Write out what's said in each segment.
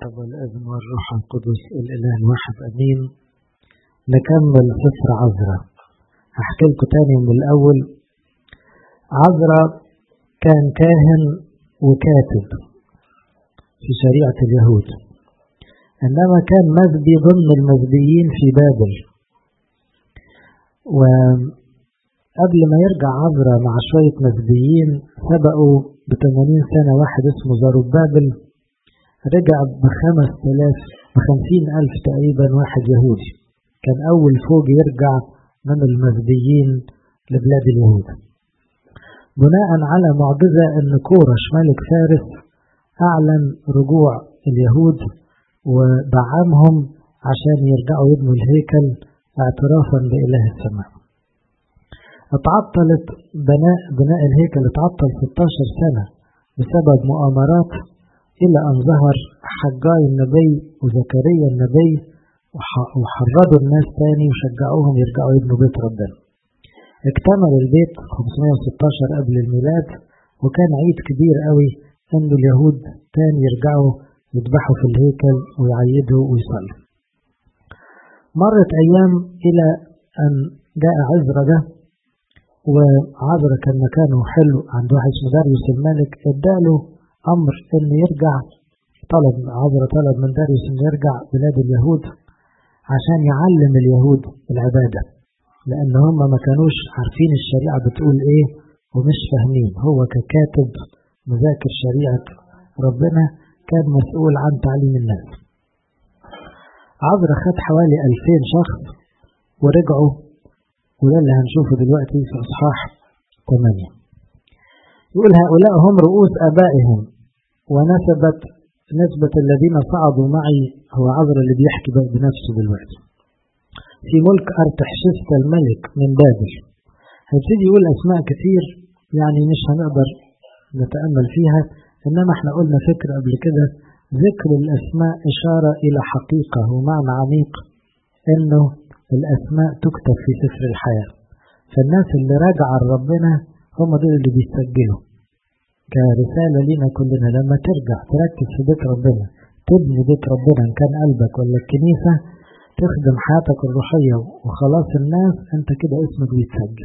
الاب والابن والروح القدس الاله الواحد امين نكمل سفر عذرا هحكي لكم تاني من الاول عذرا كان كاهن وكاتب في شريعة اليهود انما كان مذبي ضمن المذبيين في بابل وقبل ما يرجع عذرا مع شوية مذبيين سبقوا بثمانين سنة واحد اسمه زربابل رجع بخمس تلاف بخمسين ألف تقريبا واحد يهودي كان أول فوج يرجع من المذبيين لبلاد اليهود بناء على معجزة أن كورش ملك فارس أعلن رجوع اليهود ودعمهم عشان يرجعوا يبنوا الهيكل اعترافا بإله السماء اتعطلت بناء بناء الهيكل اتعطل 16 سنة بسبب مؤامرات إلى أن ظهر حجاي النبي وزكريا النبي وحرضوا الناس تاني وشجعوهم يرجعوا يبنوا بيت ربنا اكتمل البيت 516 قبل الميلاد وكان عيد كبير قوي ان اليهود تاني يرجعوا يذبحوا في الهيكل ويعيدوا ويصلوا مرت ايام الى ان جاء عزرا ده وعزرا كان مكانه حلو عند واحد اسمه داريوس الملك اداله امر ان يرجع طلب عزرا طلب من داريوس ان يرجع بلاد اليهود عشان يعلم اليهود العباده لان هم ما كانوش عارفين الشريعه بتقول ايه ومش فاهمين هو ككاتب مذاكر شريعه ربنا كان مسؤول عن تعليم الناس عذرا خد حوالي 2000 شخص ورجعوا وده اللي هنشوفه دلوقتي في اصحاح 8 يقول هؤلاء هم رؤوس ابائهم ونسبت نسبة الذين صعدوا معي هو عذرا اللي بيحكي بنفسه دلوقتي في ملك أرتحشست الملك من بابل هيبتدي يقول أسماء كتير يعني مش هنقدر نتأمل فيها إنما احنا قلنا فكرة قبل كده ذكر الأسماء إشارة إلى حقيقة ومعنى عميق إنه الأسماء تكتب في سفر الحياة فالناس اللي راجعة لربنا هم دول اللي بيسجلوا كرسالة لينا كلنا لما ترجع تركز في بيت ربنا تبني بيت ربنا إن كان قلبك ولا الكنيسة تخدم حياتك الروحية وخلاص الناس انت كده اسمك بيتسجل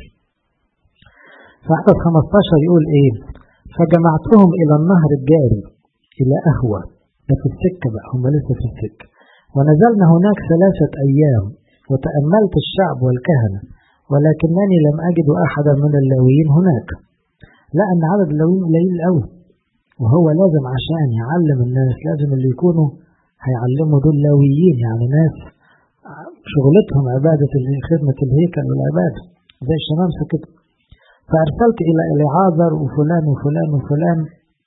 فعدد 15 يقول ايه فجمعتهم الى النهر الجاري الى اهوى ده في السكة بقى هم لسه في السكة ونزلنا هناك ثلاثة ايام وتأملت الشعب والكهنة ولكنني لم أجد أحدا من اللاويين هناك لأن عدد اللاويين قليل قوي وهو لازم عشان يعلم الناس لازم اللي يكونوا هيعلموا دول لاويين يعني ناس شغلتهم عبادة خدمة الهيكل والعبادة زي الشمامسة كده فأرسلت إلى إليعازر وفلان وفلان وفلان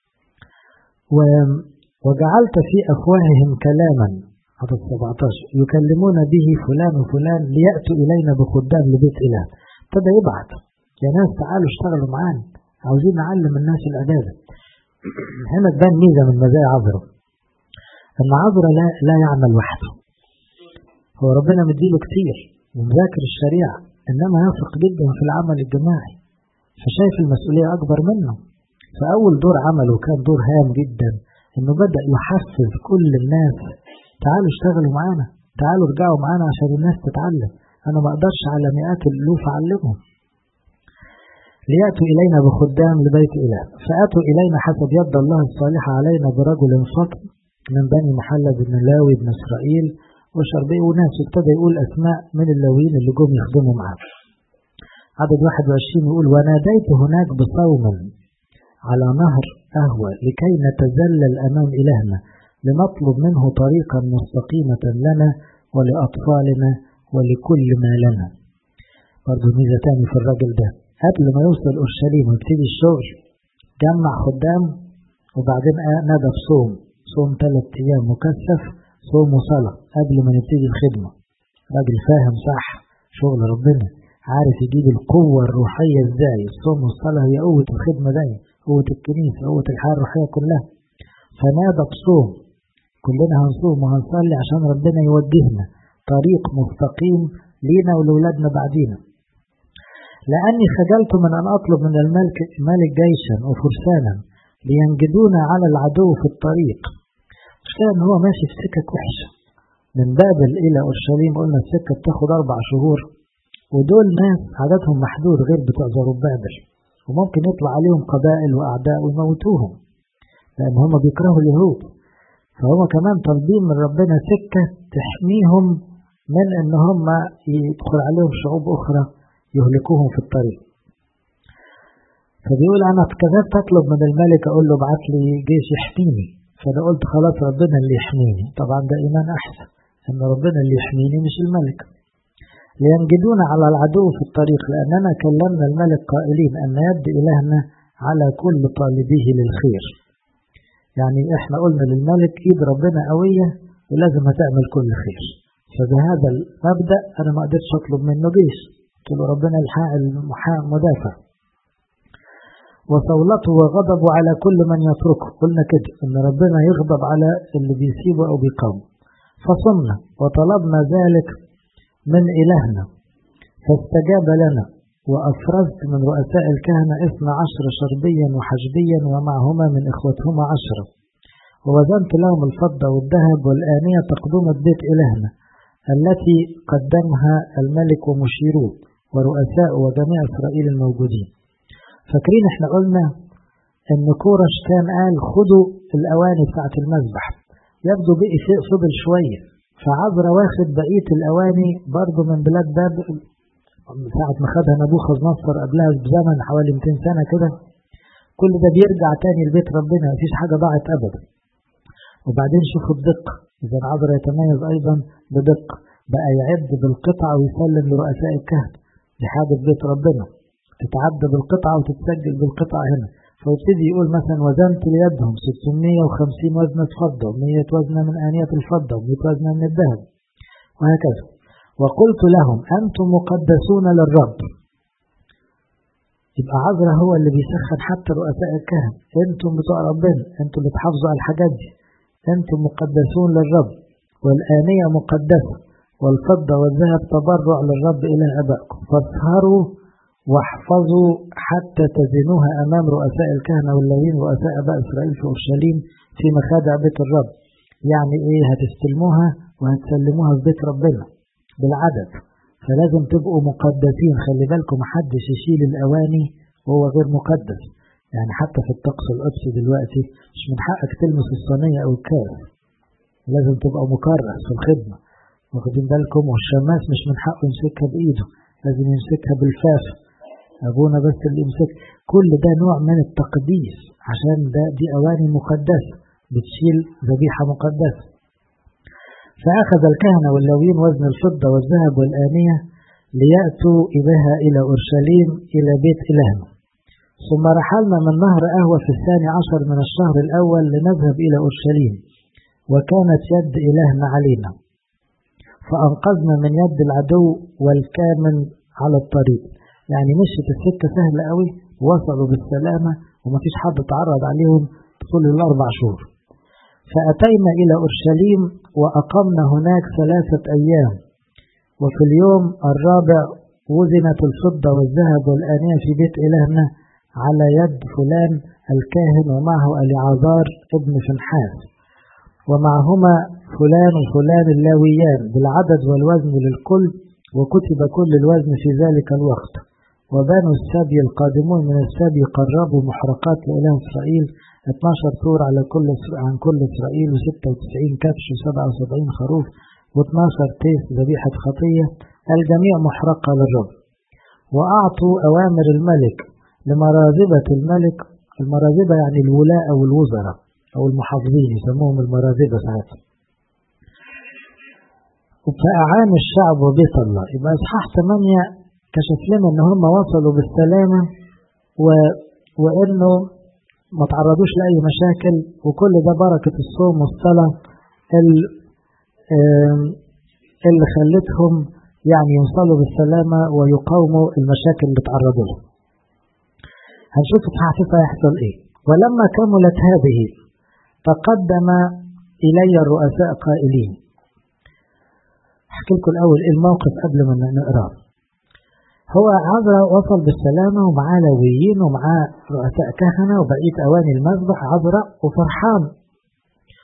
و وجعلت في أفواههم كلاما عدد 17 يكلمون به فلان وفلان ليأتوا إلينا بخدام لبيت إله ابتدى يبعت يا ناس تعالوا اشتغلوا معانا عاوزين نعلم الناس العبادة هنا تبان ميزة من مزايا عذرا أن عذرا لا, لا يعمل وحده هو ربنا مديله كتير ومذاكر الشريعة إنما يثق جدا في العمل الجماعي فشايف المسؤولية أكبر منه فأول دور عمله كان دور هام جدا إنه بدأ يحفز كل الناس تعالوا اشتغلوا معانا تعالوا ارجعوا معانا عشان الناس تتعلم أنا ما أقدرش على مئات الألوف أعلمهم ليأتوا إلينا بخدام لبيت إله فأتوا إلينا حسب يد الله الصالحة علينا برجل فطن من بني محلة بن لاوي بن إسرائيل وشربيه وناس ابتدى يقول أسماء من اللاويين اللي جم يخدموا معاه عدد 21 يقول وناديت هناك بصوم على نهر أهوى لكي نتذلل أمام إلهنا لنطلب منه طريقا مستقيمة لنا ولأطفالنا ولكل ما لنا برضه ميزة تاني في الراجل ده قبل ما يوصل أورشليم ويبتدي الشغل جمع خدام وبعدين نادى بصوم صوم ثلاث أيام مكثف صوم وصلاة قبل ما نبتدي الخدمة راجل فاهم صح شغل ربنا عارف يجيب القوة الروحية ازاي الصوم والصلاة هي قوة الخدمة دي قوة الكنيسة قوة الحياة الروحية كلها فنادى بصوم كلنا هنصوم وهنصلي عشان ربنا يوجهنا طريق مستقيم لينا ولولادنا بعدينا لأني خجلت من أن أطلب من الملك ملك جيشا وفرسانا لينجدونا على العدو في الطريق المشكلة إن هو ماشي في سكك وحشة من بابل إلى أورشليم قلنا السكة بتاخد أربع شهور ودول ناس عددهم محدود غير بتوع زربابل وممكن يطلع عليهم قبائل وأعداء ويموتوهم لأن هم بيكرهوا اليهود فهم كمان طالبين من ربنا سكة تحميهم من إن هم يدخل عليهم شعوب أخرى يهلكوهم في الطريق فبيقول أنا اتكذبت أطلب من الملك أقول له ابعت لي جيش يحميني فأنا قلت خلاص ربنا اللي يحميني طبعا ده إيمان أحسن إن ربنا اللي يحميني مش الملك لينجدون على العدو في الطريق لأننا كلمنا الملك قائلين أن يد إلهنا على كل طالبيه للخير يعني إحنا قلنا للملك إيد ربنا قوية ولازم هتعمل كل خير فبهذا المبدأ أنا ما قدرتش أطلب منه جيش قلت له ربنا المدافع وصولته وغضبه على كل من يتركه قلنا كده ان ربنا يغضب على اللي بيسيبه او بيقاومه فصمنا وطلبنا ذلك من إلهنا فاستجاب لنا وأفرزت من رؤساء الكهنة اثنى عشر شربيا وحجبيا ومعهما من إخوتهما عشرة ووزنت لهم الفضة والذهب والآنية تقدمة بيت إلهنا التي قدمها الملك ومشيروه ورؤساء وجميع إسرائيل الموجودين فاكرين احنا قلنا ان كورش كان قال خدوا الاواني بتاعت المذبح يبدو بقي شيء فضل شوية فعذرا واخد بقية الاواني برضه من بلاد بابل ساعة ما خدها نبوخذ نصر قبلها بزمن حوالي 200 سنة كده كل ده بيرجع تاني لبيت ربنا مفيش حاجة ضاعت ابدا وبعدين شوفوا الدقة اذا عذرا يتميز ايضا بدقة بقى يعد بالقطعة ويسلم لرؤساء الكهنة دي حاجة بيت ربنا تتعدى بالقطعة وتتسجل بالقطعة هنا فيبتدي يقول مثلا وزنت ليدهم 650 وزنة فضة و100 وزنة من آنية الفضة و100 وزنة من الذهب وهكذا وقلت لهم أنتم مقدسون للرب يبقى عذرا هو اللي بيسخن حتى رؤساء الكهنة انتم بتوع ربنا انتم اللي بتحافظوا على الحاجات دي انتم مقدسون للرب والآنية مقدسة والفضة والذهب تبرع للرب إلى أبائكم فاسهروا واحفظوا حتى تزنوها أمام رؤساء الكهنة واللاويين رؤساء أباء إسرائيل في أورشليم في مخادع بيت الرب يعني إيه هتستلموها وهتسلموها في بيت ربنا بالعدد فلازم تبقوا مقدسين خلي بالكم محدش يشيل الأواني وهو غير مقدس يعني حتى في الطقس القدسي دلوقتي مش من حقك تلمس الصينية أو الكاس لازم تبقى مكرس في الخدمة واخدين بالكم والشماس مش من حقه يمسكها بإيده لازم يمسكها بالفاف أبونا بس اللي يمسك كل ده نوع من التقديس عشان ده دي أواني مقدسة بتشيل ذبيحة مقدسة فأخذ الكهنة واللاويين وزن الفضة والذهب والآنية ليأتوا بها إلى أورشليم إلى بيت إلهنا ثم رحلنا من نهر أهوى في الثاني عشر من الشهر الأول لنذهب إلى أورشليم وكانت يد إلهنا علينا فأنقذنا من يد العدو والكامن على الطريق يعني مشيت السكة سهلة قوي وصلوا بالسلامة ومفيش حد تعرض عليهم طول الأربع شهور فأتينا إلى أورشليم وأقمنا هناك ثلاثة أيام وفي اليوم الرابع وزنت الفضة والذهب والآنية في بيت إلهنا على يد فلان الكاهن ومعه اليعازار ابن فنحاس ومعهما فلان وفلان اللاويان بالعدد والوزن للكل وكتب كل الوزن في ذلك الوقت وبنو السبي القادمون من السبي قربوا محرقات لإله إسرائيل 12 طور على كل عن كل إسرائيل و96 كبش و77 خروف و12 تيس ذبيحة خطية الجميع محرقة للرب وأعطوا أوامر الملك لمراذبة الملك المراذبة يعني الولاء أو الوزراء أو المحافظين يسموهم المراذبة ساعتها فأعان الشعب وبيت الله يبقى إصحاح 8 كشف لنا إن هم وصلوا بالسلامة و... وإنه ما تعرضوش لأي مشاكل وكل ده بركة الصوم والصلاة اللي خلتهم يعني يوصلوا بالسلامة ويقاوموا المشاكل اللي تعرضوا لها. هنشوف إصحاح 9 يحصل إيه. ولما كملت هذه تقدم إلي الرؤساء قائلين أحكي لكم الأول إيه الموقف قبل ما نقراه هو عذرا وصل بالسلامة ومعاه لويين ومعاه رؤساء كهنة وبقية أواني المذبح عذرا وفرحان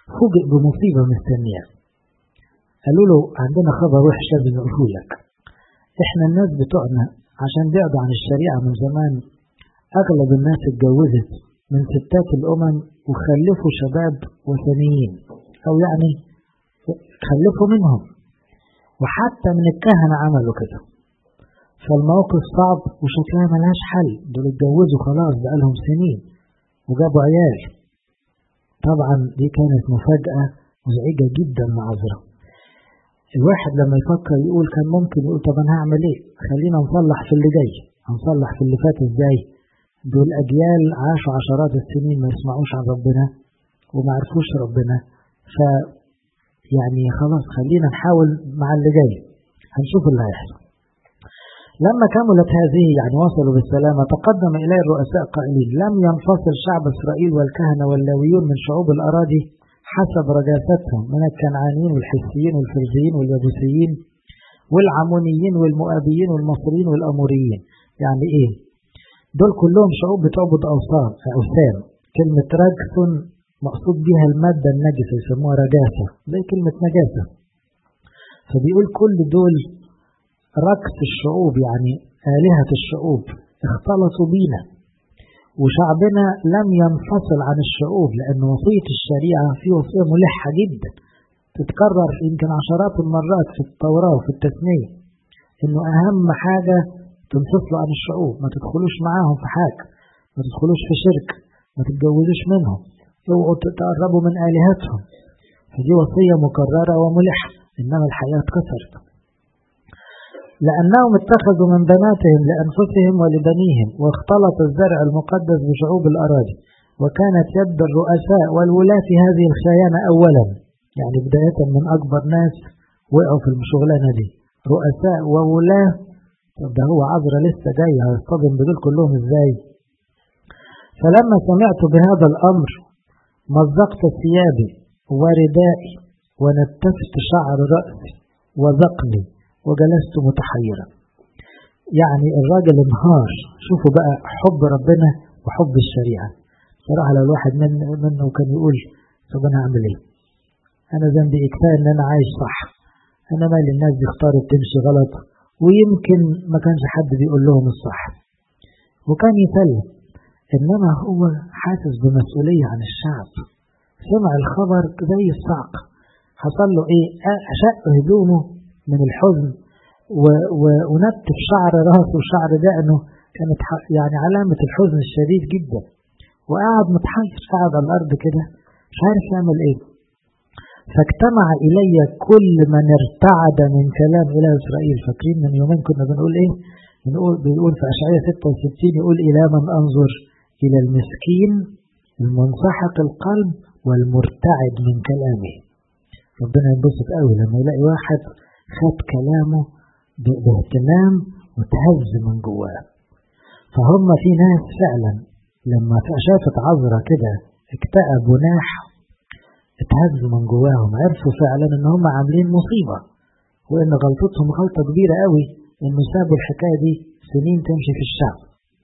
فوجئ بمصيبة مستنية قالوا له عندنا خبر وحش لازم نقوله لك احنا الناس بتوعنا عشان بعدوا عن الشريعة من زمان أغلب الناس اتجوزت من ستات الأمم وخلفوا شباب وثنيين أو يعني خلفوا منهم وحتى من الكهنة عملوا كده فالموقف صعب وشكلها ملهاش حل دول اتجوزوا خلاص بقالهم سنين وجابوا عيال طبعا دي كانت مفاجأة مزعجة جدا معذرة الواحد لما يفكر يقول كان ممكن يقول طب انا هعمل ايه خلينا نصلح في اللي جاي هنصلح في اللي فات ازاي دول اجيال عاشوا عشرات السنين ما يسمعوش عن ربنا وما عرفوش ربنا ف يعني خلاص خلينا نحاول مع اللي جاي هنشوف اللي هيحصل لما كملت هذه يعني وصلوا بالسلامة تقدم إليه الرؤساء قائلين لم ينفصل شعب إسرائيل والكهنة واللاويون من شعوب الأراضي حسب رجاستهم من الكنعانيين والحسيين والفرزيين واليبوسيين والعمونيين والمؤابيين والمصريين والأموريين يعني إيه دول كلهم شعوب بتعبد أوثان أوثان كلمة رجس مقصود بها المادة النجسة يسموها رجاسة زي كلمة نجاسة فبيقول كل دول ركس الشعوب يعني آلهة الشعوب اختلطوا بينا وشعبنا لم ينفصل عن الشعوب لأن وصية الشريعة في وصية ملحة جدا تتكرر يمكن عشرات المرات في التوراة وفي التثنية إنه أهم حاجة تنفصلوا عن الشعوب ما تدخلوش معاهم في حاجة ما تدخلوش في شرك ما تتجوزوش منهم اوعوا تقربوا من آلهتهم فدي وصية مكررة وملحة إنما الحياة اتكسرت لأنهم اتخذوا من بناتهم لأنفسهم ولبنيهم واختلط الزرع المقدس بشعوب الأراضي وكانت يد الرؤساء والولاة في هذه الخيانة أولا يعني بداية من أكبر ناس وقعوا في الشغلانة دي رؤساء وولاة طب ده هو عذرة لسه جاي هيصطدم بدول كلهم ازاي فلما سمعت بهذا الأمر مزقت ثيابي وردائي ونتفت شعر رأسي وذقني وجلست متحيرا يعني الراجل انهار شوفوا بقى حب ربنا وحب الشريعة صراحة لو الواحد من منه كان يقول طب انا اعمل ايه انا ذنبي ايه كفايه ان انا عايش صح انا مالي الناس دي اختارت تمشي غلط ويمكن ما كانش حد بيقول لهم الصح وكان يسلم انما هو حاسس بمسؤولية عن الشعب سمع الخبر زي الصعق حصل له ايه شق هدومه من الحزن و... و... ونتف شعر راسه وشعر دقنه كانت يعني علامة الحزن الشديد جدا وقعد متحير قاعد على الأرض كده مش عارف يعمل ايه فاجتمع إلي كل من ارتعد من كلام إله إسرائيل فاكرين من يومين كنا بنقول إيه بنقول بيقول في أشعية 66 يقول إلى من أنظر إلى المسكين المنسحق القلب والمرتعد من كلامه ربنا ينبسط قوي لما يلاقي واحد خد كلامه باهتمام وتهز من جواه فهم في ناس فعلا لما شافت عذرة كده اكتئب وناح اتهز من جواهم عرفوا فعلا ان هم عاملين مصيبة وان غلطتهم غلطة كبيرة قوي انه سابوا الحكاية دي سنين تمشي في الشعب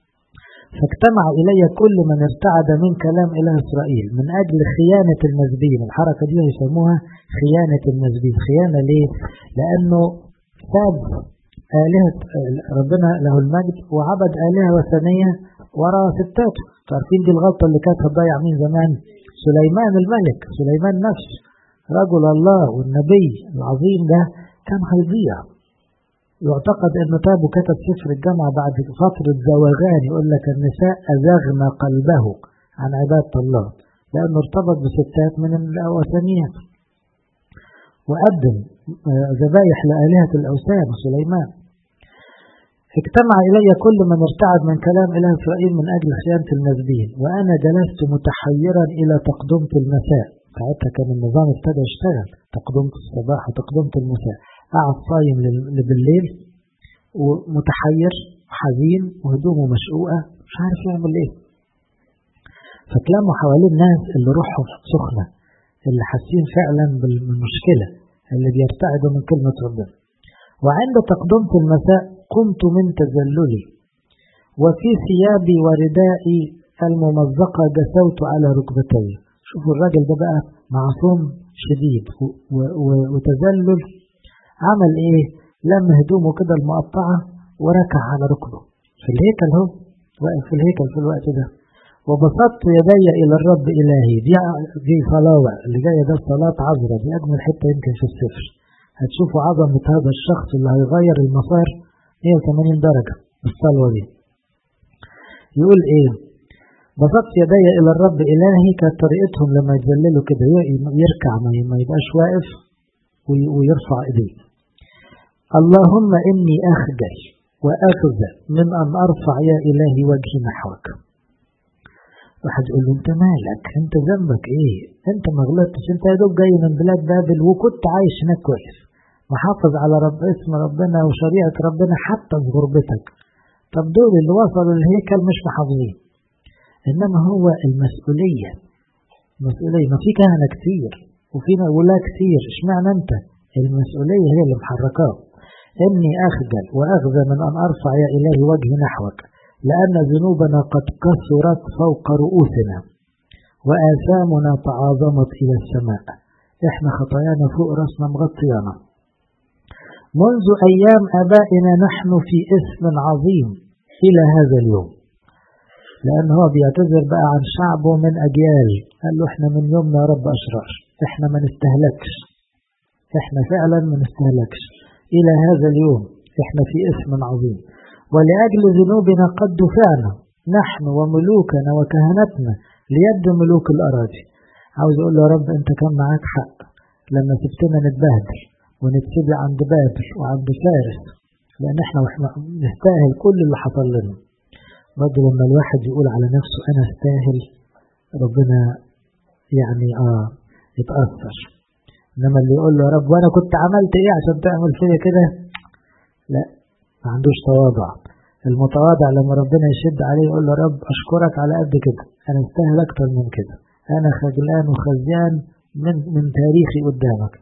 فاجتمع إلي كل من ارتعد من كلام إله إسرائيل من أجل خيانة المزبين الحركة دي يسموها خيانة المزبين خيانة ليه؟ لأنه ساب آلهة ربنا له المجد وعبد آلهة وثنية وراء ستاته عارفين دي الغلطة اللي كانت هتضيع مين زمان سليمان الملك سليمان نفسه رجل الله والنبي العظيم ده كان هيضيع يعتقد انه تاب وكتب سفر الجامعة بعد فترة زواغان يقول لك النساء أزغن قلبه عن عبادة الله لأنه ارتبط بستات من الأوثانيات وقدم ذبايح لآلهة الأوثان سليمان اجتمع إلي كل من ارتعد من كلام إله إسرائيل من أجل خيانة المزبين وأنا جلست متحيرا إلى تقدمة المساء ساعتها كان النظام ابتدى يشتغل تقدمة الصباح وتقدمة المساء قعد صايم بالليل ومتحير وحزين وهدومه مشقوقة مش عارف يعمل ايه فتلموا حواليه الناس اللي روحهم سخنة اللي حاسين فعلا بالمشكلة اللي بيرتعدوا من كلمة ربنا وعند تقدمة المساء قمت من تذللي وفي ثيابي وردائي الممزقة جسوت على ركبتي شوفوا الراجل ده بقى معصوم شديد وتذلل عمل ايه لم هدومه كده المقطعة وركع على ركبه في الهيكل هو واقف في الهيكل في الوقت ده وبسطت يدي إلى الرب إلهي دي دي صلاة اللي جاية ده صلاة عذرة دي أجمل حتة يمكن في السفر هتشوفوا عظمة هذا الشخص اللي هيغير المسار 180 درجة الصلوة دي يقول إيه بسطت يدي إلى الرب إلهي كانت طريقتهم لما يتذللوا كده يركع ما يبقاش واقف ويرفع إيديه اللهم إني أخجل وأخذ من أن أرفع يا إلهي وجهي نحوك واحد يقول له انت مالك انت ذنبك ايه انت ما غلطتش انت يا دوب جاي من بلاد بابل وكنت عايش هناك كويس محافظ على رب اسم ربنا وشريعة ربنا حتى في غربتك طب دول اللي وصلوا الهيكل مش محافظين انما هو المسؤولية المسؤولية ما في كهنة كتير وفينا ولا كتير اشمعنى انت المسؤولية هي اللي محركاه اني اخجل واخذى من ان ارفع يا الهي وجهي نحوك لأن ذنوبنا قد كثرت فوق رؤوسنا وآثامنا تعاظمت إلى السماء إحنا خطايانا فوق رأسنا مغطيانا منذ أيام آبائنا نحن في اسم عظيم إلى هذا اليوم لأن هو بيعتذر بقى عن شعبه من أجيال قال له إحنا من يومنا يا رب أشرار إحنا ما نستهلكش إحنا فعلا ما نستهلكش إلى هذا اليوم إحنا في اسم عظيم ولأجل ذنوبنا قد دفعنا نحن وملوكنا وكهنتنا ليد ملوك الأراضي عاوز أقول له يا رب أنت كان معاك حق لما سبتنا نتبهدل ونتسبع عند بابل وعند فارس لأن احنا واحنا نستاهل كل اللي حصل لنا برضه لما الواحد يقول على نفسه أنا استاهل ربنا يعني آه يتأثر إنما اللي يقول له يا رب وأنا كنت عملت إيه عشان تعمل فيا كده لا ما عندوش تواضع المتواضع لما ربنا يشد عليه يقول له رب أشكرك على قد كده أنا استاهل أكتر من كده أنا خجلان وخزيان من, من تاريخي قدامك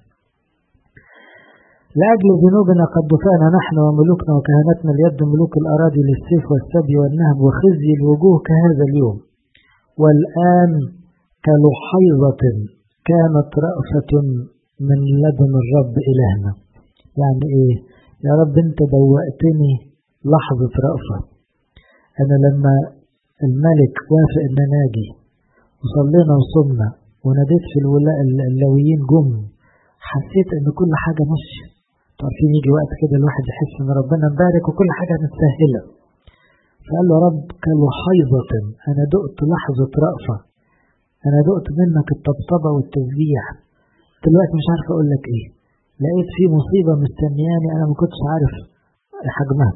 لأجل ذنوبنا قد دفعنا نحن وملوكنا وكهنتنا ليد ملوك الأراضي للسيف والسبي والنهب وخزي الوجوه كهذا اليوم والآن كلحيظة كانت رأفة من لدن الرب إلهنا يعني إيه يا رب أنت دوقتني لحظة رأفة أنا لما الملك وافق أن ناجي وصلينا وصمنا وناديت في الولاء اللويين جم حسيت أن كل حاجة ماشية عارفين يجي وقت كده الواحد يحس أن ربنا مبارك وكل حاجة متسهلة فقال له رب كلحيظة أنا دقت لحظة رأفة أنا دقت منك الطبطبة والتشجيع دلوقتي مش عارف أقول لك إيه لقيت في مصيبة مستنياني أنا ما كنتش عارف حجمها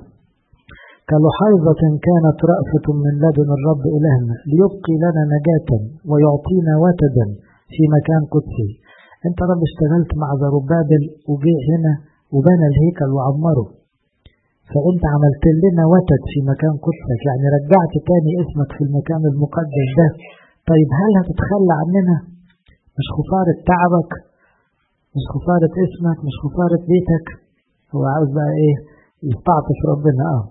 كلحيظة كانت رأفة من لدن الرب إلهنا ليبقي لنا نجاة ويعطينا وتدا في مكان قدسي أنت رب اشتغلت مع زربابل وجي هنا وبنى الهيكل وعمره فأنت عملت لنا وتد في مكان قدسك يعني رجعت تاني اسمك في المكان المقدس ده طيب هل هتتخلى عننا مش خسارة تعبك مش خسارة اسمك مش خسارة بيتك هو عاوز بقى ايه يستعطف ربنا اه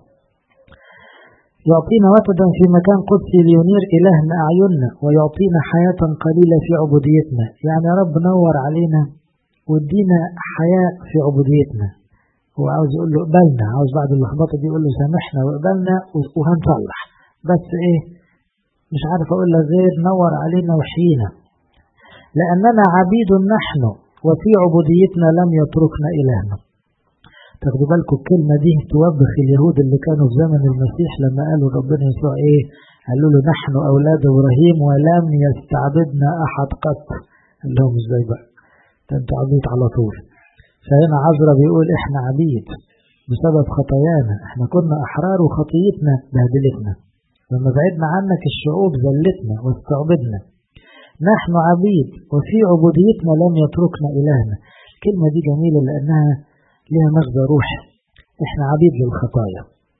يعطينا وتدا في مكان قدسي لينير إلهنا أعيننا ويعطينا حياة قليلة في عبوديتنا يعني يا رب نور علينا وادينا حياة في عبوديتنا هو عاوز يقول له اقبلنا عاوز بعد اللخبطة دي يقول له سامحنا واقبلنا وهنصلح بس ايه مش عارف اقول لك غير نور علينا وحيينا لأننا عبيد نحن وفي عبوديتنا لم يتركنا إلهنا تاخدوا بالكم الكلمة دي توبخ اليهود اللي كانوا في زمن المسيح لما قالوا ربنا يسوع ايه قالوا له نحن أولاد إبراهيم ولم يستعبدنا أحد قط اللي هم ازاي بقى ده انتوا عبيد على طول فهنا عذرا بيقول احنا عبيد بسبب خطايانا احنا كنا أحرار وخطيتنا بهدلتنا لما بعدنا عنك الشعوب ذلتنا واستعبدنا نحن عبيد وفي عبوديتنا لم يتركنا إلهنا الكلمة دي جميلة لأنها لها مغزى روحي احنا عبيد للخطايا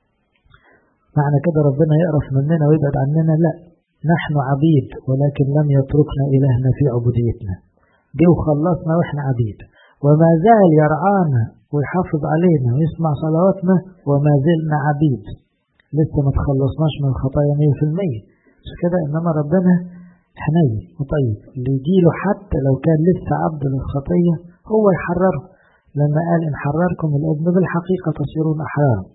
معنى كده ربنا يقرف مننا ويبعد عننا لا نحن عبيد ولكن لم يتركنا إلهنا في عبوديتنا جه وخلصنا واحنا عبيد وما زال يرعانا ويحافظ علينا ويسمع صلواتنا وما زلنا عبيد لسه ما تخلصناش من الخطايا 100% مش كده انما ربنا حنين وطيب اللي يجيله حتى لو كان لسه عبد للخطية هو يحرره لما قال إن حرركم الابن بالحقيقة تصيرون أحرارا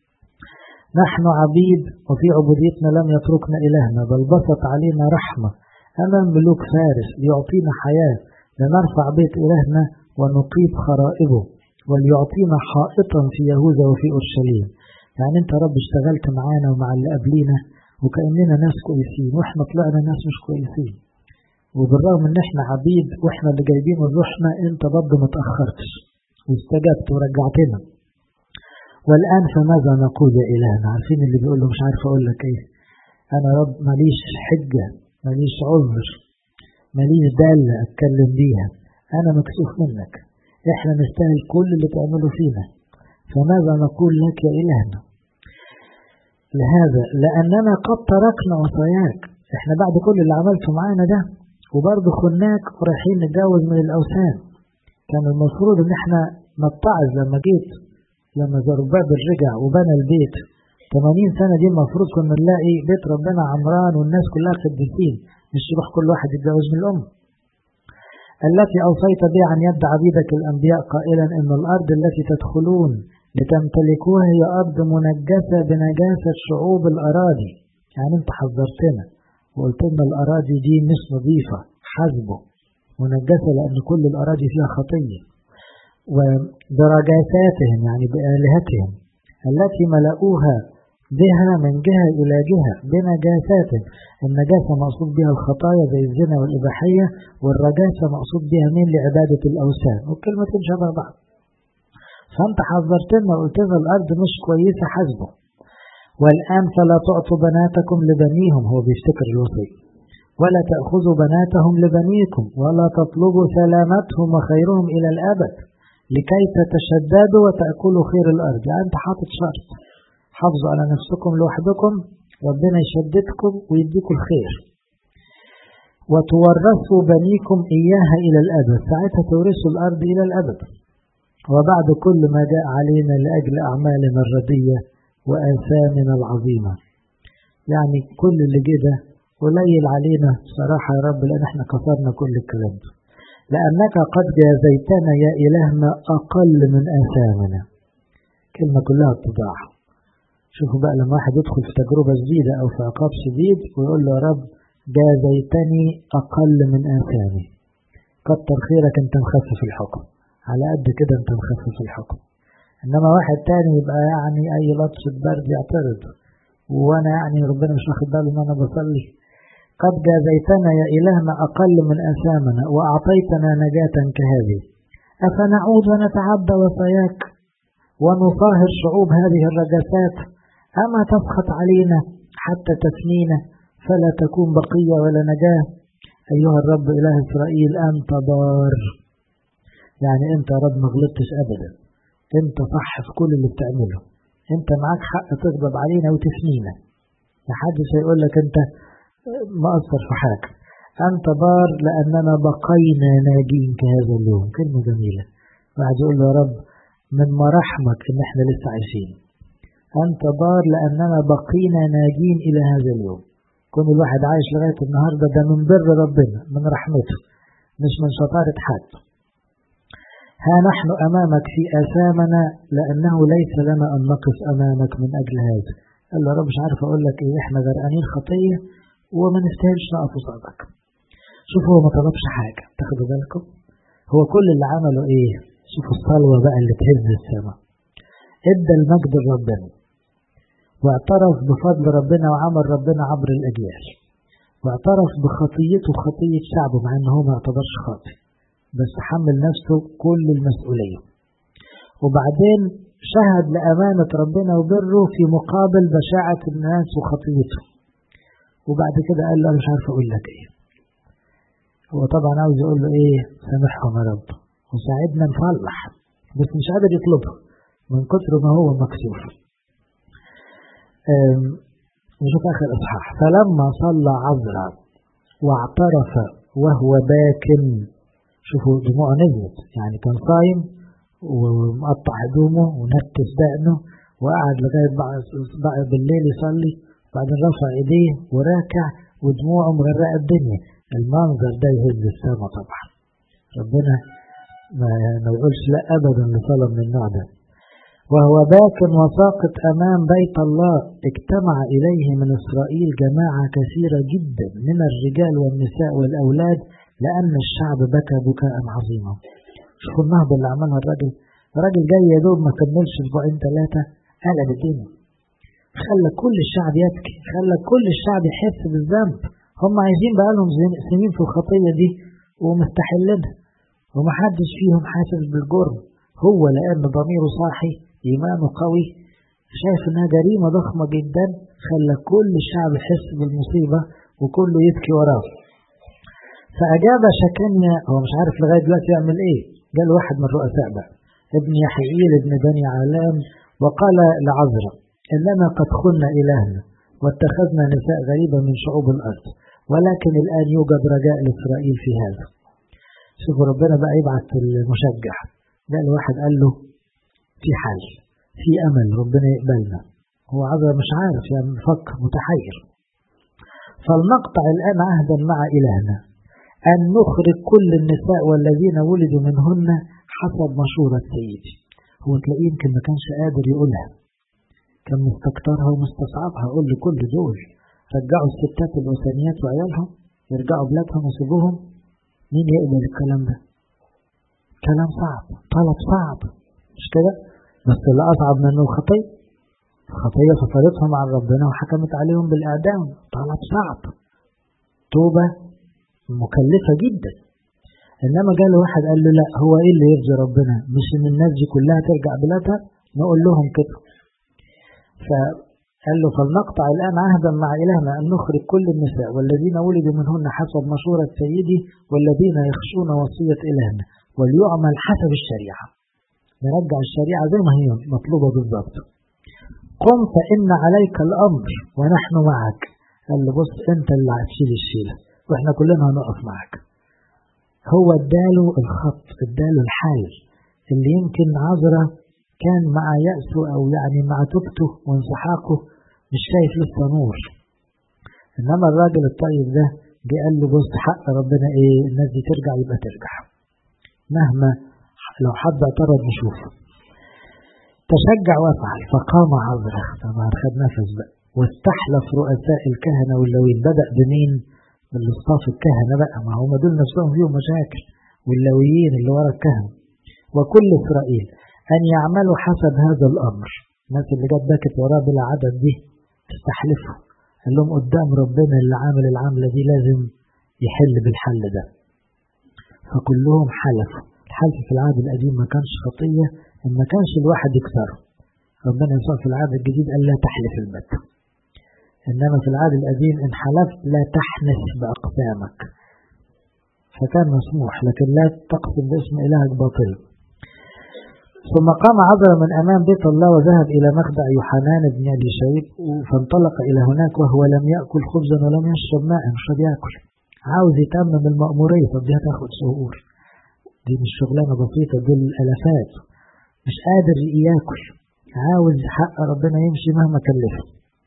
نحن عبيد وفي عبوديتنا لم يتركنا إلهنا بل بسط علينا رحمة أمام ملوك فارس ليعطينا حياة لنرفع بيت إلهنا ونقيب خرائبه وليعطينا حائطا في يهوذا وفي أورشليم يعني أنت رب اشتغلت معانا ومع اللي قبلينا وكأننا ناس كويسين وإحنا طلعنا ناس مش كويسين وبالرغم إن إحنا عبيد وإحنا اللي جايبين روحنا أنت برضه ما تأخرتش واستجبت ورجعتنا والآن فماذا نقول يا إلهنا عارفين اللي بيقول له مش عارف أقول لك إيه أنا رب ماليش حجة ماليش عذر ماليش دالة أتكلم بيها أنا مكسوف منك إحنا نستاهل كل اللي تعمله فينا فماذا نقول لك يا إلهنا لهذا لأننا قد تركنا وصاياك إحنا بعد كل اللي عملته معانا ده وبرضه خناك ورايحين نتجوز من الأوثان كان المفروض إن إحنا نتعظ لما جيت لما زربابل رجع وبنى البيت 80 سنة دي المفروض كنا نلاقي بيت ربنا عمران والناس كلها قديسين مش يروح كل واحد يتجوز من الأم التي أوصيت بها عن يد عبيدك الأنبياء قائلا إن الأرض التي تدخلون لتمتلكوها هي أرض منجسة بنجاسة شعوب الأراضي يعني أنت حذرتنا وقلت لنا الأراضي دي مش نظيفة حسبه منجسة لأن كل الأراضي فيها خطية وبرجاساتهم يعني بآلهتهم التي ملأوها بها من جهة إلى جهة بنجاسات النجاسة مقصود بها الخطايا زي الزنا والإباحية والرجاسة مقصود بها مين لعبادة الأوثان والكلمتين شبه بعض فأنت حذرتنا وقلت لنا الأرض مش كويسة حسبه والآن فلا تعطوا بناتكم لبنيهم هو بيفتكر الوصي ولا تأخذوا بناتهم لبنيكم ولا تطلبوا سلامتهم وخيرهم إلى الأبد لكي تتشددوا وتأكلوا خير الأرض يعني أنت حاطط شرط حافظوا على نفسكم لوحدكم ربنا يشددكم ويديكم الخير وتورثوا بنيكم إياها إلى الأبد ساعتها تورثوا الأرض إلى الأبد وبعد كل ما جاء علينا لأجل أعمالنا الردية وآثامنا العظيمة يعني كل اللي جه قليل علينا صراحة يا رب لأن احنا كفرنا كل الكلام ده لأنك قد جازيتنا يا إلهنا أقل من آثامنا كلمة كلها اتضاع شوفوا بقى لما واحد يدخل في تجربة جديدة أو في عقاب شديد ويقول له يا رب جازيتني أقل من آثامي كتر خيرك أنت مخفف الحكم على قد كده أنت مخفف الحكم إنما واحد تاني يبقى يعني أي لطشة برد يعترض وأنا يعني ربنا مش واخد باله إن أنا بصلي قد جازيتنا يا إلهنا أقل من آثامنا وأعطيتنا نجاة كهذه أفنعود ونتعدى وصاياك ونصاهر شعوب هذه الرجسات أما تسخط علينا حتى تفنينا فلا تكون بقية ولا نجاة أيها الرب إله إسرائيل أنت بار يعني أنت يا رب ما غلطتش أبدا أنت صح في كل اللي بتعمله أنت معاك حق تغضب علينا وتفنينا محدش هيقول لك أنت مقصر في حاجة أنت بار لأننا بقينا ناجين كهذا اليوم كلمة جميلة واحد يقول له يا رب من مراحمك إن إحنا لسه عايشين أنت بار لأننا بقينا ناجين إلى هذا اليوم كون الواحد عايش لغاية النهاردة ده من بر ربنا من رحمته مش من شطارة حد ها نحن أمامك في آثامنا لأنه ليس لنا أن نقف أمامك من أجل هذا قال له رب مش عارف أقول لك إيه إحنا غرقانين خطية وما نستاهلش نقف قصادك شوف هو ما طلبش حاجة تاخدوا بالكم هو كل اللي عمله إيه شوفوا الصلوة بقى اللي تهز السماء ادى المجد لربنا واعترف بفضل ربنا وعمل ربنا عبر الأجيال واعترف بخطيته وخطية شعبه مع ان هو ما اعتبرش خاطئ بس حمل نفسه كل المسؤولية وبعدين شهد لأمانة ربنا وبره في مقابل بشاعة الناس وخطيته وبعد كده قال له أنا مش عارف أقول لك إيه هو طبعا عاوز يقول له إيه سامحهم يا رب وساعدنا نفلح بس مش قادر يطلبها من كتر ما هو مكسوف نشوف آخر إصحاح فلما صلى عذرا واعترف وهو باكن شوفوا دموع نزلت يعني كان صايم ومقطع هدومه ونكس دقنه وقعد لغاية بعد بالليل يصلي بعدين رفع ايديه وراكع ودموعه مغرقة الدنيا المنظر ده يهز السماء طبعا ربنا ما, ما يقولش لا أبدا لصلاة من النوع ده وهو باك وساقط أمام بيت الله اجتمع إليه من إسرائيل جماعة كثيرة جدا من الرجال والنساء والأولاد لأن الشعب بكى بكاء عظيما شوفوا النهضة اللي عملها الراجل الراجل جاي يا دوب ما كملش اسبوعين ثلاثة قلب الدنيا خلى كل الشعب يبكي خلى كل الشعب يحس بالذنب هم عايزين بقالهم سنين في الخطية دي ومستحلينها ومحدش فيهم حاسس بالجرم هو لأن ضميره صاحي إيمانه قوي شايف إنها جريمة ضخمة جدا خلى كل الشعب يحس بالمصيبة وكله يبكي وراه فأجاب شكنيا هو مش عارف لغاية دلوقتي يعمل إيه قال واحد من الرؤساء بقى ابن يحييل ابن بني علام وقال لعذرا إننا قد خلنا إلهنا واتخذنا نساء غريبة من شعوب الأرض ولكن الآن يوجد رجاء لإسرائيل في هذا شوفوا ربنا بقى يبعث المشجع ده الواحد قال له في حال في أمل ربنا يقبلنا هو عذرا مش عارف يعني مفكر متحير فلنقطع الآن عهدا مع إلهنا أن نخرج كل النساء والذين ولدوا منهن حسب مشورة سيدي هو تلاقيه يمكن ما كانش قادر يقولها كان مستكترها ومستصعبها قول لكل دول رجعوا الستات الوثنيات وعيالهم يرجعوا بلادهم وسيبوهم مين يقبل الكلام ده كلام صعب طلب صعب مش كده بس اللي أصعب منه الخطية الخطية فصلتهم عن ربنا وحكمت عليهم بالإعدام طلب صعب توبة مكلفة جدا إنما جاء واحد قال له لا هو إيه اللي يرضي ربنا مش إن الناس دي كلها ترجع بلادها نقول لهم كده فقال له فلنقطع الآن عهدا مع إلهنا أن نخرج كل النساء والذين ولدوا منهن حسب مشورة سيدي والذين يخشون وصية إلهنا وليعمل حسب الشريعة نرجع الشريعة زي ما هي مطلوبة بالضبط قم فإن عليك الأمر ونحن معك قال له بص أنت اللي هتشيل الشيلة وإحنا كلنا هنقف معك هو اداله الخط اداله الحال اللي يمكن عذرة كان مع يأسه أو يعني مع توبته وانسحاقه مش شايف لسه نور إنما الراجل الطيب ده جه قال له بص حق ربنا إيه الناس دي ترجع يبقى ترجع مهما لو حد اعترض نشوفه تشجع وافعل فقام عذرة طبعا خد نفس بقى واستحلف رؤساء الكهنة واللوين بدأ بمين؟ بالاصطاف الكهنة بقى ما هم دول نفسهم فيهم مشاكل واللويين اللي ورا الكهنة وكل إسرائيل أن يعملوا حسب هذا الأمر الناس اللي جت بكت وراه بلا عدد دي تستحلفه قال لهم قدام ربنا اللي عامل العملة دي لازم يحل بالحل ده فكلهم حلفوا الحلف في العهد القديم ما كانش خطية إن ما كانش الواحد يكسره ربنا يسوع في العهد الجديد قال لا تحلف البت إنما في العهد القديم إن حلفت لا تحنث بأقسامك فكان مسموح لكن لا تقسم باسم إلهك باطل ثم قام عذرا من أمام بيت الله وذهب إلى مخدع يوحنان بن أبي شيب فانطلق إلى هناك وهو لم يأكل خبزا ولم يشرب ماء مش راضي يأكل عاوز يتمم المأمورية طب دي هتاخد شهور دي مش شغلانة بسيطة دول الألفات مش قادر ياكل عاوز حق ربنا يمشي مهما كلفه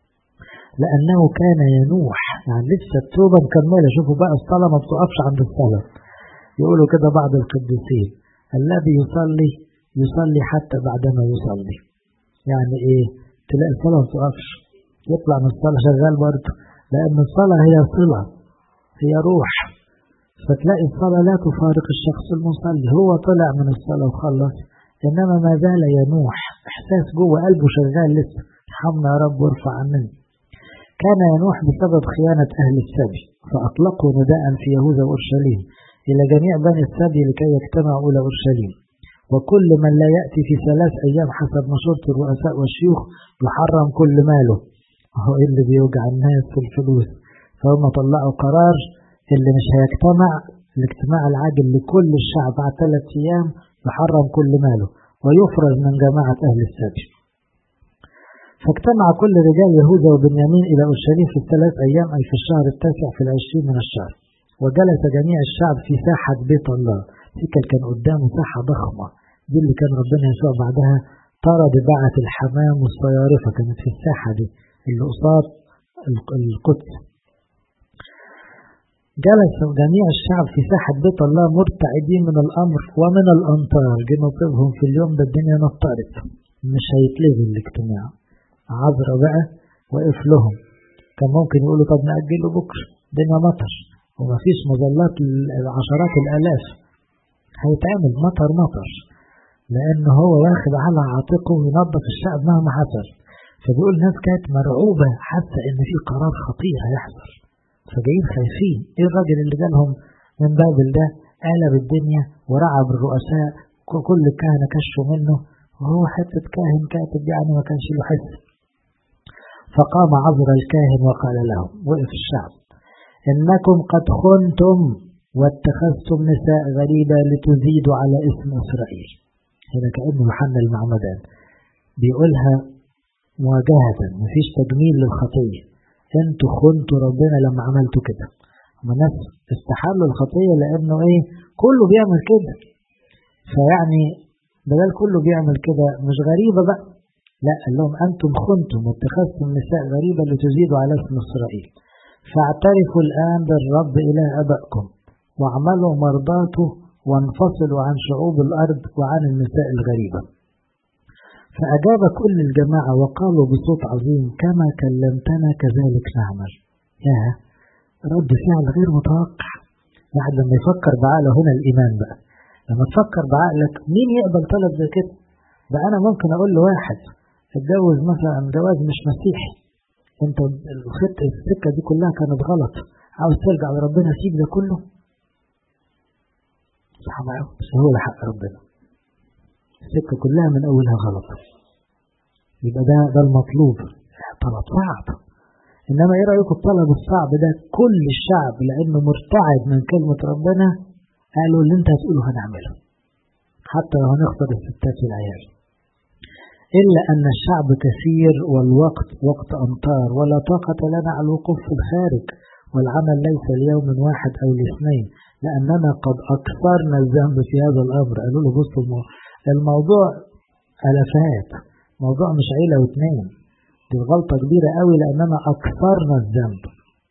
لأنه كان ينوح يعني لسه التوبة مكملة شوفوا بقى الصلاة ما بتقفش عند الصلاة يقولوا كده بعض القديسين الذي يصلي يصلي حتى بعدما يصلي يعني ايه تلاقي الصلاة ما بتقفش يطلع من الصلاة شغال برضه لأن الصلاة هي صلة هي روح فتلاقي الصلاة لا تفارق الشخص المصلي هو طلع من الصلاة وخلص إنما ما زال ينوح إحساس جوه قلبه شغال لسه ارحمنا يا رب وارفع عننا كان ينوح بسبب خيانة أهل السبي فأطلقوا نداء في يهوذا وأورشليم إلى جميع بني السبي لكي يجتمعوا إلى أورشليم وكل من لا يأتي في ثلاث أيام حسب مشورة الرؤساء والشيوخ يحرم كل ماله هو إيه اللي بيوجع الناس في الفلوس فهم طلعوا قرار اللي مش هيجتمع الاجتماع العاجل لكل الشعب بعد ثلاث أيام يحرم كل ماله ويفرز من جماعة أهل السبي فاجتمع كل رجال يهوذا وبنيامين إلى أورشليم في الثلاث أيام أي في الشهر التاسع في العشرين من الشهر وجلس جميع الشعب في ساحة بيت الله هيكل كان قدامه ساحة ضخمة دي اللي كان ربنا يسوع بعدها طرد بعث الحمام والصيارفة كانت في الساحة دي اللي قصاد القدس جلس جميع الشعب في ساحة بيت الله مرتعدين من الأمر ومن الأمطار جه نصيبهم في اليوم ده الدنيا نطرت مش هيتلغي الاجتماع عذرا بقى وقف لهم كان ممكن يقولوا طب نأجله بكرة الدنيا مطر ومفيش مظلات عشرات الآلاف هيتعمل مطر مطر لأن هو واخد على عاتقه ينظف الشعب مهما حصل فبيقول ناس كانت مرعوبة حاسة إن في قرار خطير هيحصل فجايين خايفين إيه الراجل اللي جالهم من بابل ده قلب الدنيا ورعب الرؤساء كل الكهنة كشفوا منه وهو حتة كاهن كاتب يعني ما كانش له حس فقام عذر الكاهن وقال لهم وقف الشعب إنكم قد خنتم واتخذتم نساء غريبة لتزيدوا على اسم إسرائيل هنا كأن يوحنا المعمدان بيقولها مواجهة مفيش تجميل للخطية انتوا خنتوا ربنا لما عملتوا كده هما ناس استحلوا الخطية لأنه ايه كله بيعمل كده فيعني بدل كله بيعمل كده مش غريبة بقى لا قال لهم أنتم خنتم واتخذتم نساء غريبة لتزيدوا على اسم إسرائيل فاعترفوا الآن بالرب إله أبائكم واعملوا مرضاته وانفصلوا عن شعوب الأرض وعن النساء الغريبة فأجاب كل الجماعة وقالوا بصوت عظيم كما كلمتنا كذلك نعمل يا رد فعل غير متوقع واحد لما يفكر بعقله هنا الإيمان بقى لما تفكر بعقلك مين يقبل طلب زي كده ده أنا ممكن أقول لواحد اتجوز مثلا جواز مش مسيحي انت الخطة السكة دي كلها كانت غلط عاوز ترجع لربنا سيب ده كله صعب قوي بس هو ده حق ربنا السكة كلها من أولها غلط يبقى ده ده المطلوب طلب صعب إنما إيه رأيكم الطلب الصعب ده كل الشعب لأنه مرتعد من كلمة ربنا قالوا اللي أنت هتقوله هنعمله حتى لو هنخسر الستات والعيال إلا أن الشعب كثير والوقت وقت أمطار ولا طاقة لنا على الوقوف في الخارج والعمل ليس ليوم واحد أو لاثنين لأننا قد أكثرنا الذنب في هذا الأمر قالوا له بصوا الموضوع ألفات موضوع مش عيلة واثنين دي غلطة كبيرة قوي لأننا أكثرنا الذنب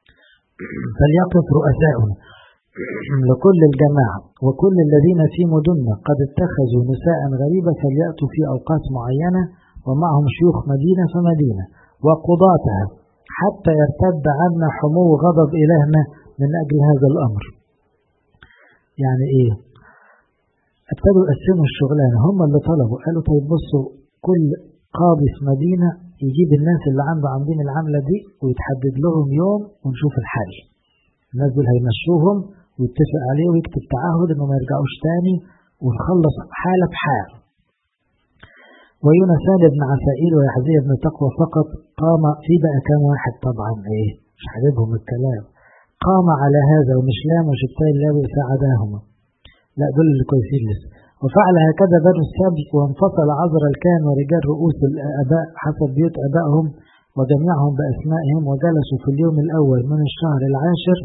فليقف رؤساؤنا لكل الجماعة وكل الذين في مدننا قد اتخذوا نساء غريبة فليأتوا في أوقات معينة ومعهم شيوخ مدينة فمدينة وقضاتها حتى يرتد عنا حمو غضب إلهنا من أجل هذا الأمر يعني إيه ابتدوا يقسموا الشغلانة هم اللي طلبوا قالوا طيب بصوا كل قاضي في مدينة يجيب الناس اللي عنده عاملين العملة دي ويتحدد لهم يوم ونشوف الحل الناس دول هيمشوهم ويتفق عليه ويكتب تعهد انه ما يرجعوش تاني ونخلص حالة بحال ويونسان بن عسائيل ويحزية بن تقوى فقط قام في بقى كام واحد طبعا ايه مش حبيبهم الكلام قام على هذا ومش لام وشتاي الله ساعداهما لا دول اللي كويسين لسه وفعل هكذا بنو السبي وانفصل عذر الكان ورجال رؤوس الآباء حسب بيوت آبائهم وجميعهم بأسمائهم وجلسوا في اليوم الأول من الشهر العاشر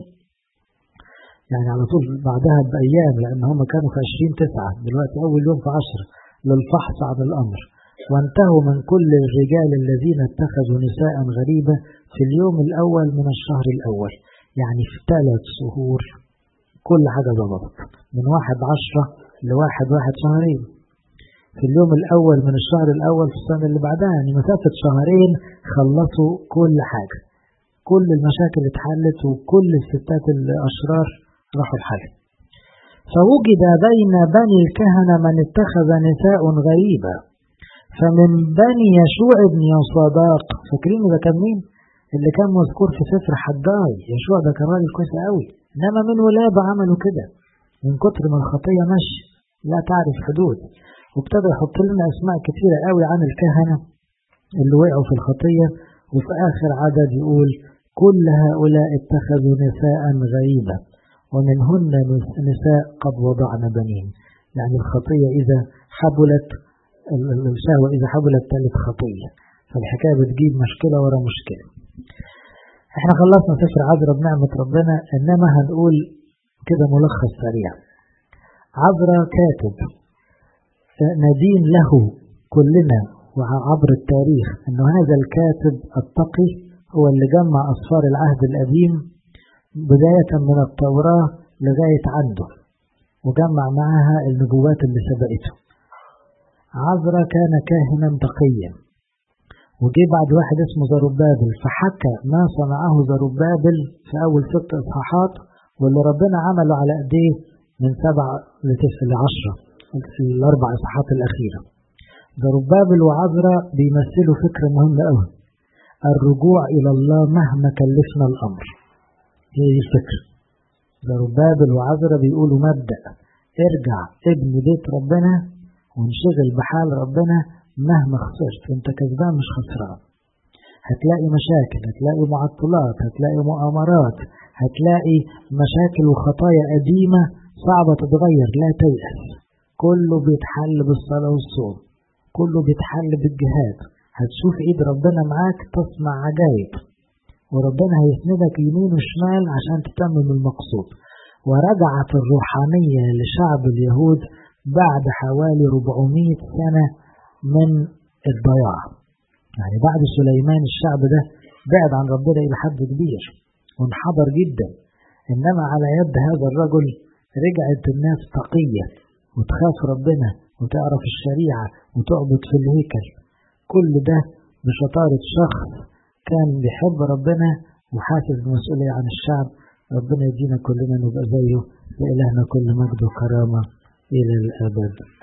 يعني على طول بعدها بأيام لأن هم كانوا في عشرين تسعة دلوقتي أول يوم في عشر للفحص عن الأمر وانتهوا من كل الرجال الذين اتخذوا نساء غريبة في اليوم الأول من الشهر الأول يعني في ثلاث شهور كل حاجة ضبطت من واحد عشرة لواحد واحد شهرين في اليوم الأول من الشهر الأول في السنة اللي بعدها يعني مسافة شهرين خلصوا كل حاجة كل المشاكل اتحلت وكل الستات الأشرار راحوا الحل فوجد بين بني الكهنة من اتخذ نساء غريبة فمن بني يشوع بن يصاداق فاكرين ده كان مين؟ اللي كان مذكور في سفر حجاي يشوع ده كان راجل كويس قوي انما من ولاده عملوا كده من كتر ما الخطيه ماشيه لا تعرف حدود وابتدى يحط لنا اسماء كثيره قوي عن الكهنه اللي وقعوا في الخطيه وفي اخر عدد يقول كل هؤلاء اتخذوا نساء غريبه ومنهن نساء قد وضعن بنين يعني الخطيه اذا حبلت الشهوه اذا حبلت ثالث خطيه فالحكايه بتجيب مشكله ورا مشكله احنا خلصنا سفر عذرا بنعمة ربنا انما هنقول كده ملخص سريع عذرا كاتب ندين له كلنا وعبر التاريخ انه هذا الكاتب التقي هو اللي جمع اصفار العهد القديم بداية من التوراة لغاية عنده وجمع معها النبوات اللي سبقته عذرا كان كاهنا تقيا وجي بعد واحد اسمه زربابل فحكى ما صنعه زربابل في أول ست إصحاحات واللي ربنا عمله على أيديه من سبعة لتسع لعشرة في الأربع إصحاحات الأخيرة زربابل وعذرا بيمثلوا فكرة مهمة أوي الرجوع إلى الله مهما كلفنا الأمر هي دي الفكرة زربابل وعذرا بيقولوا مبدأ ارجع ابني بيت ربنا وانشغل بحال ربنا مهما خسرت انت كسبان مش خسران هتلاقي مشاكل هتلاقي معطلات هتلاقي مؤامرات هتلاقي مشاكل وخطايا قديمة صعبة تتغير لا تيأس كله بيتحل بالصلاة والصوم كله بيتحل بالجهاد هتشوف ايد ربنا معاك تصنع عجائب وربنا هيسندك يمين وشمال عشان تتمم المقصود ورجعت الروحانية لشعب اليهود بعد حوالي 400 سنة من الضياع يعني بعد سليمان الشعب ده بعد عن ربنا إلى حد كبير وانحدر جدا إنما على يد هذا الرجل رجعت الناس تقية وتخاف ربنا وتعرف الشريعة وتعبد في الهيكل كل ده بشطارة شخص كان بيحب ربنا وحاسس بمسؤولية عن الشعب ربنا يدينا كلنا نبقى زيه لإلهنا كل مجد وكرامة إلى الأبد